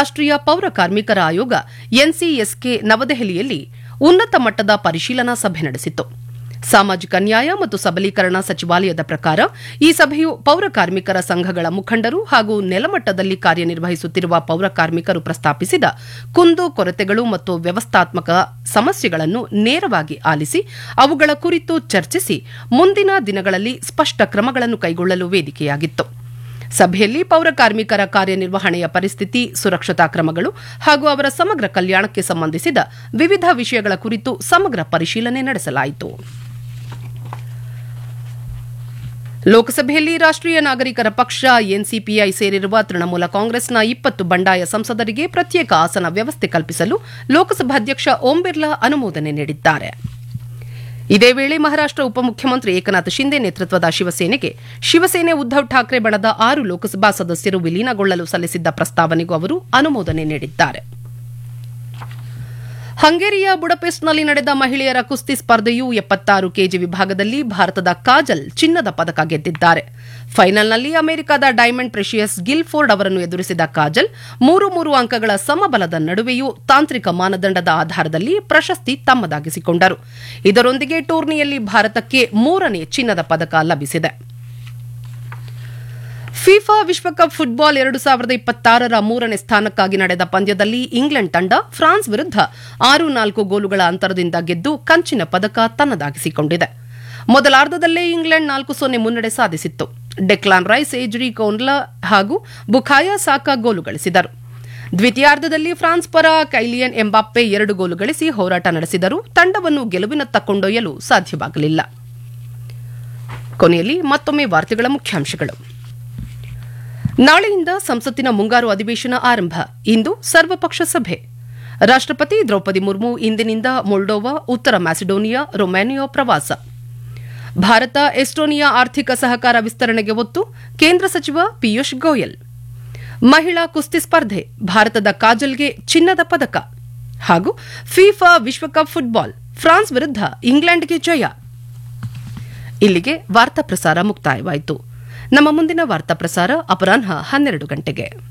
ರಾಷ್ಟ್ರೀಯ ಪೌರ ಕಾರ್ಮಿಕರ ಆಯೋಗ ಎನ್ಸಿಎಸ್ಕೆ ನವದೆಹಲಿಯಲ್ಲಿ ಉನ್ನತ ಮಟ್ಟದ ಪರಿಶೀಲನಾ ಸಭೆ ನಡೆಸಿತು ಸಾಮಾಜಿಕ ನ್ಯಾಯ ಮತ್ತು ಸಬಲೀಕರಣ ಸಚಿವಾಲಯದ ಪ್ರಕಾರ ಈ ಸಭೆಯು ಪೌರ ಕಾರ್ಮಿಕರ ಸಂಘಗಳ ಮುಖಂಡರು ಹಾಗೂ ನೆಲಮಟ್ಟದಲ್ಲಿ ಕಾರ್ಯನಿರ್ವಹಿಸುತ್ತಿರುವ ಪೌರ ಕಾರ್ಮಿಕರು ಪ್ರಸ್ತಾಪಿಸಿದ ಕುಂದು ಕೊರತೆಗಳು ಮತ್ತು ವ್ಯವಸ್ಥಾತ್ಮಕ ಸಮಸ್ಯೆಗಳನ್ನು ನೇರವಾಗಿ ಆಲಿಸಿ ಅವುಗಳ ಕುರಿತು ಚರ್ಚಿಸಿ ಮುಂದಿನ ದಿನಗಳಲ್ಲಿ ಸ್ಪಷ್ಟ ಕ್ರಮಗಳನ್ನು ಕೈಗೊಳ್ಳಲು ವೇದಿಕೆಯಾಗಿತ್ತು ಸಭೆಯಲ್ಲಿ ಪೌರ ಕಾರ್ಮಿಕರ ಕಾರ್ಯನಿರ್ವಹಣೆಯ ಪರಿಸ್ಥಿತಿ ಸುರಕ್ಷತಾ ಕ್ರಮಗಳು ಹಾಗೂ ಅವರ ಸಮಗ್ರ ಕಲ್ಯಾಣಕ್ಕೆ ಸಂಬಂಧಿಸಿದ ವಿವಿಧ ವಿಷಯಗಳ ಕುರಿತು ಸಮಗ್ರ ಪರಿಶೀಲನೆ ನಡೆಸಲಾಯಿತು ಲೋಕಸಭೆಯಲ್ಲಿ ರಾಷ್ಟ್ರೀಯ ನಾಗರಿಕರ ಪಕ್ಷ ಎನ್ಸಿಪಿಐ ಸೇರಿರುವ ತೃಣಮೂಲ ಕಾಂಗ್ರೆಸ್ನ ಇಪ್ಪತ್ತು ಬಂಡಾಯ ಸಂಸದರಿಗೆ ಪ್ರತ್ಯೇಕ ಆಸನ ವ್ಯವಸ್ಥೆ ಕಲ್ಪಿಸಲು ಲೋಕಸಭಾಧ್ಯಕ್ಷ ಓಂ ಬಿರ್ಲಾ ಅನುಮೋದನೆ ನೀಡಿದ್ದಾರೆ ಇದೇ ವೇಳೆ ಮಹಾರಾಷ್ಟ್ರ ಉಪಮುಖ್ಯಮಂತ್ರಿ ಏಕನಾಥ್ ಶಿಂದೆ ನೇತೃತ್ವದ ಶಿವಸೇನೆಗೆ ಶಿವಸೇನೆ ಉದ್ದವ್ ಠಾಕ್ರೆ ಬಣದ ಆರು ಲೋಕಸಭಾ ಸದಸ್ಯರು ವಿಲೀನಗೊಳ್ಳಲು ಸಲ್ಲಿಸಿದ್ದ ಪ್ರಸ್ತಾವನೆಗೂ ಅವರು ಅನುಮೋದನೆ ನೀಡಿದ್ದಾರೆ ಹಂಗೇರಿಯ ಬುಡಪೆಸ್ಟ್ನಲ್ಲಿ ನಡೆದ ಮಹಿಳೆಯರ ಕುಸ್ತಿ ಸ್ಪರ್ಧೆಯು ಎಪ್ಪತ್ತಾರು ಕೆಜಿ ವಿಭಾಗದಲ್ಲಿ ಭಾರತದ ಕಾಜಲ್ ಚಿನ್ನದ ಪದಕ ಗೆದ್ದಿದ್ದಾರೆ ಫೈನಲ್ನಲ್ಲಿ ಅಮೆರಿಕದ ಡೈಮಂಡ್ ಪ್ರೆಷಿಯಸ್ ಗಿಲ್ಫೋರ್ಡ್ ಅವರನ್ನು ಎದುರಿಸಿದ ಕಾಜಲ್ ಮೂರು ಮೂರು ಅಂಕಗಳ ಸಮಬಲದ ನಡುವೆಯೂ ತಾಂತ್ರಿಕ ಮಾನದಂಡದ ಆಧಾರದಲ್ಲಿ ಪ್ರಶಸ್ತಿ ತಮ್ಮದಾಗಿಸಿಕೊಂಡರು ಇದರೊಂದಿಗೆ ಟೂರ್ನಿಯಲ್ಲಿ ಭಾರತಕ್ಕೆ ಮೂರನೇ ಚಿನ್ನದ ಪದಕ ಲಭಿಸಿದೆ ಫಿಫಾ ವಿಶ್ವಕಪ್ ಫುಟ್ಬಾಲ್ ಎರಡು ಸಾವಿರದ ಇಪ್ಪತ್ತಾರರ ಮೂರನೇ ಸ್ಥಾನಕ್ಕಾಗಿ ನಡೆದ ಪಂದ್ಯದಲ್ಲಿ ಇಂಗ್ಲೆಂಡ್ ತಂಡ ಫ್ರಾನ್ಸ್ ವಿರುದ್ಧ ಆರು ನಾಲ್ಕು ಗೋಲುಗಳ ಅಂತರದಿಂದ ಗೆದ್ದು ಕಂಚಿನ ಪದಕ ತನ್ನದಾಗಿಸಿಕೊಂಡಿದೆ ಮೊದಲಾರ್ಧದಲ್ಲೇ ಇಂಗ್ಲೆಂಡ್ ನಾಲ್ಕು ಸೊನ್ನೆ ಮುನ್ನಡೆ ಸಾಧಿಸಿತ್ತು ಡೆಕ್ಲಾನ್ ರೈಸ್ ಏಜ್ರಿ ಕೋನ್ಲಾ ಹಾಗೂ ಬುಖಾಯ ಸಾಕಾ ಗೋಲು ಗಳಿಸಿದರು ದ್ವಿತೀಯಾರ್ಧದಲ್ಲಿ ಫ್ರಾನ್ಸ್ ಪರ ಕೈಲಿಯನ್ ಎಂಬಾಪ್ಪೆ ಎರಡು ಗೋಲು ಗಳಿಸಿ ಹೋರಾಟ ನಡೆಸಿದರೂ ತಂಡವನ್ನು ಗೆಲುವಿನತ್ತ ಕೊಂಡೊಯ್ಯಲು ಸಾಧ್ಯವಾಗಲಿಲ್ಲ ಕೊನೆಯಲ್ಲಿ ಮತ್ತೊಮ್ಮೆ ವಾರ್ತೆಗಳ ಮುಖ್ಯಾಂಶಗಳು ನಾಳೆಯಿಂದ ಸಂಸತ್ತಿನ ಮುಂಗಾರು ಅಧಿವೇಶನ ಆರಂಭ ಇಂದು ಸರ್ವಪಕ್ಷ ಸಭೆ ರಾಷ್ಟ್ರಪತಿ ದ್ರೌಪದಿ ಮುರ್ಮು ಇಂದಿನಿಂದ ಮೊಲ್ಡೋವಾ ಉತ್ತರ ಮ್ಯಾಸಿಡೋನಿಯಾ ರೊಮ್ಯಾನಿಯಾ ಪ್ರವಾಸ ಭಾರತ ಎಸ್ಟೋನಿಯಾ ಆರ್ಥಿಕ ಸಹಕಾರ ವಿಸ್ತರಣೆಗೆ ಒತ್ತು ಕೇಂದ್ರ ಸಚಿವ ಪಿಯೂಷ್ ಗೋಯಲ್ ಮಹಿಳಾ ಕುಸ್ತಿ ಸ್ಪರ್ಧೆ ಭಾರತದ ಕಾಜಲ್ಗೆ ಚಿನ್ನದ ಪದಕ ಹಾಗೂ ಫಿಫಾ ವಿಶ್ವಕಪ್ ಫುಟ್ಬಾಲ್ ಫ್ರಾನ್ಸ್ ವಿರುದ್ಧ ಇಂಗ್ಲೆಂಡ್ಗೆ ಜಯ ಇಲ್ಲಿಗೆ ವಾರ್ತಾ ಪ್ರಸಾರ ಮುಕ್ತಾಯವಾಯಿತು ನಮ್ಮ ಮುಂದಿನ ವಾರ್ತಾ ಪ್ರಸಾರ ಅಪರಾಹ್ನ ಹನ್ನೆರಡು ಗಂಟೆಗೆ